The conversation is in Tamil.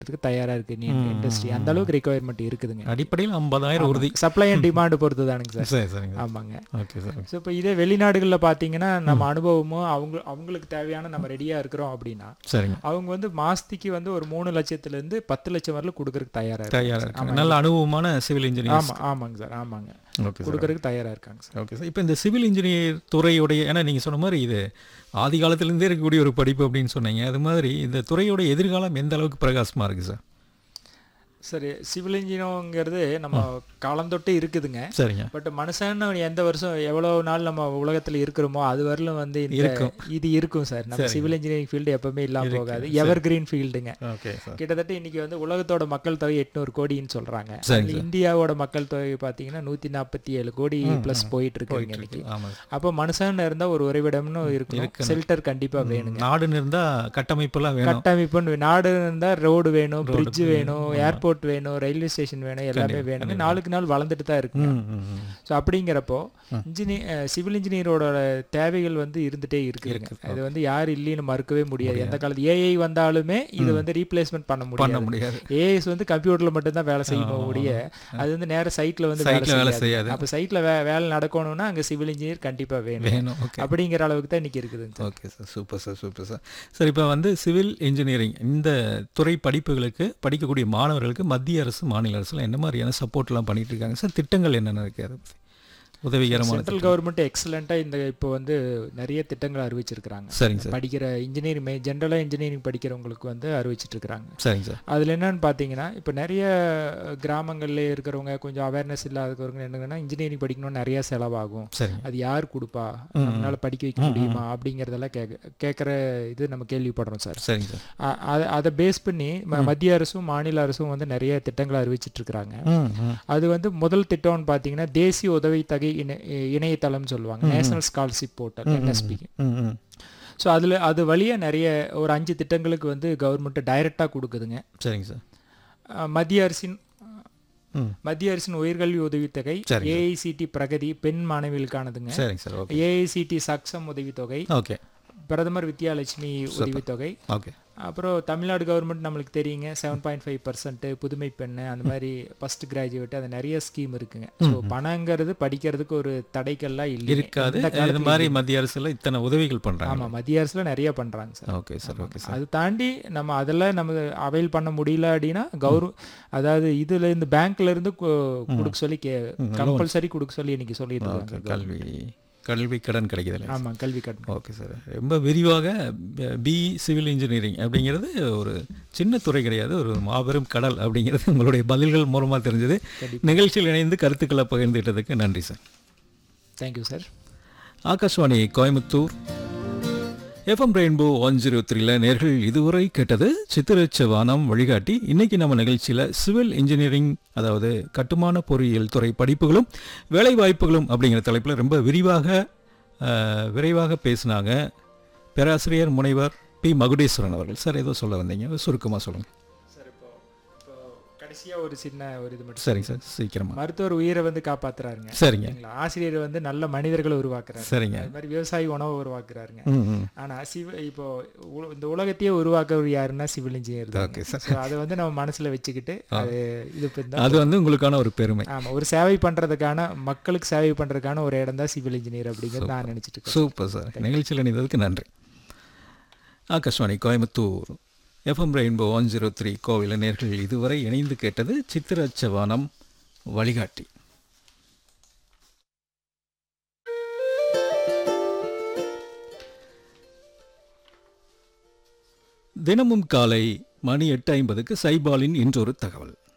பண்ணுறதுக்கு தயாராக இருக்குது இண்டஸ்ட்ரி அந்த அளவுக்கு ரெக்குவயர்மெண்ட் இருக்குதுங்க அடிப்படையில் ஐம்பதாயிரம் உறுதி சப்ளை அண்ட் டிமாண்ட் பொறுத்து தானுங்க சார் சரி சரிங்க ஆமாங்க ஓகே சார் ஸோ இப்போ இதே வெளிநாடுகளில் பார்த்தீங்கன்னா நம்ம அனுபவமும் அவங்க அவங்களுக்கு தேவையான நம்ம ரெடியாக இருக்கிறோம் அப்படின்னா சரிங்க அவங்க வந்து மாசத்துக்கு வந்து ஒரு மூணு லட்சத்துலேருந்து பத்து லட்சம் வரலும் கொடுக்கறதுக்கு தயாராக இருக்கு தயாராக இருக்காங்க நல்ல அனுபவமான சிவில் இன்ஜினியர் ஆமாம் ஆமாங்க சார் ஆமாங்க ஓகே சார் கொடுக்கறதுக்கு தயாராக இருக்காங்க சார் ஓகே சார் இப்போ இந்த சிவில் இன்ஜினியர் துறையுடைய ஏன்னா நீங்கள் சொன்ன மாதிரி இது ஆதி காலத்திலேருந்தே இருக்கக்கூடிய ஒரு படிப்பு அப்படின்னு சொன்னீங்க அது மாதிரி இந்த துறையோட எதிர்காலம் எந்த அளவுக்கு பிரகாசமாக இருக்குது சார் சரி சிவில் இன்ஜினியரிங்கிறது நம்ம காலந்தொட்டு இருக்குதுங்க சரிங்க பட் மனுஷன் எந்த வருஷம் எவ்வளோ நாள் நம்ம உலகத்தில் இருக்கிறோமோ அது வரலும் வந்து இந்த இருக்கும். இது இருக்கும் சார் நம்ம சிவில் இன்ஜினியரிங் ஃபீல்டு எப்பவுமே இல்லாமல் போகாது எவர் கிரீன் ஃபீல்டுங்க ஓகே சார் கிட்டத்தட்ட இன்னைக்கு வந்து உலகத்தோட மக்கள் தொகை எட்நூறு கோடின்னு சொல்றாங்க சரி, அதுல இந்தியாவோட மக்கள் தொகை பார்த்தீங்கன்னா நூற்றி நாற்பத்தி ஏழு கோடி ப்ளஸ் போயிட்டு இருக்குங்க இன்னைக்கு ஆமாம் அப்போ மனுஷன் இருந்தால் ஒரு உறைவிடம்னு இருக்கணும் ஷெல்டர் கண்டிப்பாக வேணுங்க நாடுன்னு இருந்தால் கட்டமைப்பெல்லாம் வேணும் கட்டமைப்புன்னு வே- நாடு இருந்தால் ரோடு வேணும் பிரிட்ஜ் வேணும் ஏர்போர்ட் வேணும் ரயில்வே ஸ்டேஷன் வேணும் எல்லாமே வேணுங்க நாளுக்கு நாள் வளர்ந்துட்டு தான் இருக்குங்க ம், ம், ம். ஸோ அப்படிங்கிறப்போ இன்ஜினியர் சிவில் இன்ஜினியரோட தேவைகள் வந்து இருந்துட்டே இருக்குதுங்க அது வந்து யார் இல்லைன்னு மறுக்கவே முடியாது எந்த காலத்து ஏஐ வந்தாலுமே இது வந்து ரீப்ளேஸ்மெண்ட் பண்ண பண்ண முடியாது முடியாது ஏஐஸ் வந்து கம்ப்யூட்டர்ல மட்டும்தான் வேலை செய்யணும் முடிய அது வந்து நேர சைட்ல வந்து வேலை சைட்டில் வேலை செய்யாது செய்யாது அப்போ சைட்ல வேலை நடக்கணும்னா அங்க சிவில் இன்ஜினியர் கண்டிப்பா வேணும் வேணும் ஓகே அப்படிங்கிற அளவுக்கு தான் இன்னைக்கு இருக்குதுங்க sir okay sir super sir super sir sir இப்போ வந்து சிவில் இன்ஜினியரிங் இந்த துறை படிப்புகளுக்கு படிக்கக்கூடிய மாணவர்களுக்கு மத்திய அரசு மாநில அரசுலாம் என்ன மாதிரியான சப்போர்ட்லாம் பண்ணிட்டு இருக்காங்க சார் திட்டங்கள் என்னென்ன இருக்குது அதை பற்றி உதவிகரமான சென்ட்ரல் கவர்மெண்ட் எக்ஸலண்டா இந்த இப்போ வந்து நிறைய திட்டங்களை அறிவிச்சிருக்கிறாங்க சரிங்க சார் படிக்கிற இன்ஜினியரிங் ஜென்ரலாக இன்ஜினியரிங் படிக்கிறவங்களுக்கு வந்து அறிவிச்சிட்டு இருக்கிறாங்க சரிங்க சார் அதில் என்னன்னு பார்த்தீங்கன்னா இப்போ நிறைய கிராமங்கள்ல இருக்கிறவங்க கொஞ்சம் அவேர்னஸ் இல்லாதவங்க என்னங்கன்னா இன்ஜினியரிங் படிக்கணும்னு நிறைய செலவாகும் சரிங்க அது யார் கொடுப்பா நம்மளால படிக்க வைக்க முடியுமா அப்படிங்கிறதெல்லாம் கேட்க கேட்குற இது நம்ம கேள்விப்படுறோம் சார் சரிங்க சார் அ- அத- அதை பேஸ் பண்ணி ம- மத்திய அரசும் மாநில அரசும் வந்து நிறைய திட்டங்களை அறிவிச்சிட்டு இருக்கிறாங்க ம் ம் அது வந்து முதல் திட்டம்னு பார்த்தீங்கன்னா தேசிய உதவித்தொகை இணை இணையதளம்னு சொல்லுவாங்க நேஷனல் ஸ்காலர்ஷிப் போர்ட்டல் என்எஸ்பி ம் ம் ஸோ அதில் அது வழியாக நிறைய ஒரு அஞ்சு திட்டங்களுக்கு வந்து கவர்மெண்ட் டைரெக்டாக கொடுக்குதுங்க சரிங்க சார் அஹ் மத்திய அரசின் ம் மத்திய அரசின் உயர்கல்வி உதவித்தொகை சரிங்க. ஏஐசிடி பிரகதி பெண் மாணவிகளுக்கானதுங்க சரிங்க சார் ஓகே ஏஐசிடி சக்சம் உதவித்தொகை ஓகே பிரதமர் வித்யாலட்சுமி உதவித்தொகை ஓகே அப்புறம் தமிழ்நாடு கவர்மெண்ட் நம்மளுக்கு தெரியுங்க செவன் பாயிண்ட் ஃபைவ் பர்சன்ட் புதுமை பெண்ணு அந்த மாதிரி ஃபர்ஸ்ட் கிராஜுவேட் அது நிறைய ஸ்கீம் இருக்குங்க ஸோ பணங்கிறது படிக்கிறதுக்கு ஒரு தடைக்கல்லாம் இல்லை இருக்காது இது மாதிரி மத்திய அரசுல இத்தனை உதவிகள் பண்ணுறாங்க ஆமாம் மத்திய அரசுல நிறைய பண்றாங்க sir okay sir okay sir அது தாண்டி நம்ம அதெல்லாம் நம்ம அவைல் பண்ண முடியல அப்படின்னா கௌரவ அதாவது இதுல இருந்து பேங்க்ல இருந்து கு- கொடுக்க சொல்லி கே கம்பல்சரி கொடுக்க சொல்லி இன்னைக்கு சொல்லிட்டு ஓகே இருக்காங்க கல்வி கல்வி கடன் கிடைக்குது இல்லையா ஆமா கல்வி கடன் ஓகே சார் ரொம்ப விரிவாக பி சிவில் இன்ஜினியரிங் அப்படிங்கிறது ஒரு சின்ன துறை கிடையாது ஒரு மாபெரும் கடல் அப்படிங்கிறது உங்களுடைய பதில்கள் மூலமாக தெரிஞ்சது நிகழ்ச்சியில் இணைந்து கருத்துக்களை பகிர்ந்துட்டதுக்கு நன்றி sir thank you sir Akashvani Coimbatore FM Rainbow one zero த்ரீல நேர்கள் இதுவரை கேட்டது சித்திரச்ச வானம் வழிகாட்டி இன்னைக்கு நம்ம நிகழ்ச்சியில் சிவில் இன்ஜினியரிங் அதாவது கட்டுமான பொறியியல் துறை படிப்புகளும் வேலை வாய்ப்புகளும் அப்படிங்கிற தலைப்பில் ரொம்ப விரிவாக அஹ், விரைவாக பேசினாங்க பேராசிரியர் முனைவர் பி மகுடேஸ்வரன் அவர்கள் சார் ஏதோ சொல்ல வந்தீங்க சுருக்கமாக சொல்லுங்கள் சார் இப்போ இப்போ கடைசியா ஒரு சின்ன ஒரு இது மட்டும் சரிங்க சார் சீக்கிரமாக மருத்துவர் உயிரை வந்து காப்பாத்துறாருங்க சரிங்க சரிங்களா? ஆசிரியர் வந்து நல்ல மனிதர்களை உருவாக்குறாரு சரிங்க அது மாதிரி விவசாயி உணவை உருவாக்குறாருங்க ம் ம் ஆனா சிவ இப்போ உ- இந்த உலகத்தையே உருவாக்குறவர் யாருன்னா சிவில் இன்ஜினியர் தான் ஓகே சார் So, அதை வந்து நம்ம மனசுல வச்சுக்கிட்டு அது இது பண்ணா அது வந்து உங்களுக்கான ஒரு பெருமை ஆமா ஒரு சேவை பண்றதுக்கான மக்களுக்கு சேவை பண்றதுக்கான ஒரு இடம் தான் சிவில் இன்ஜினியர் அப்படிங்கிறது நான் நினைச்சிட்டு இருக்கேன் சூப்பர் சார் நிகழ்ச்சியில் இணைந்ததுக்கு நன்றி Akashvani Coimbatore FM Rainbow one zero three கோவில நேர்கள் இதுவரை இணைந்து கேட்டது சித்திரச்சவானம் வழிகாட்டி தினமும் காலை மணி எட்டு ஐம்பதுக்கு சைபாலின் இன்றொரு தகவல்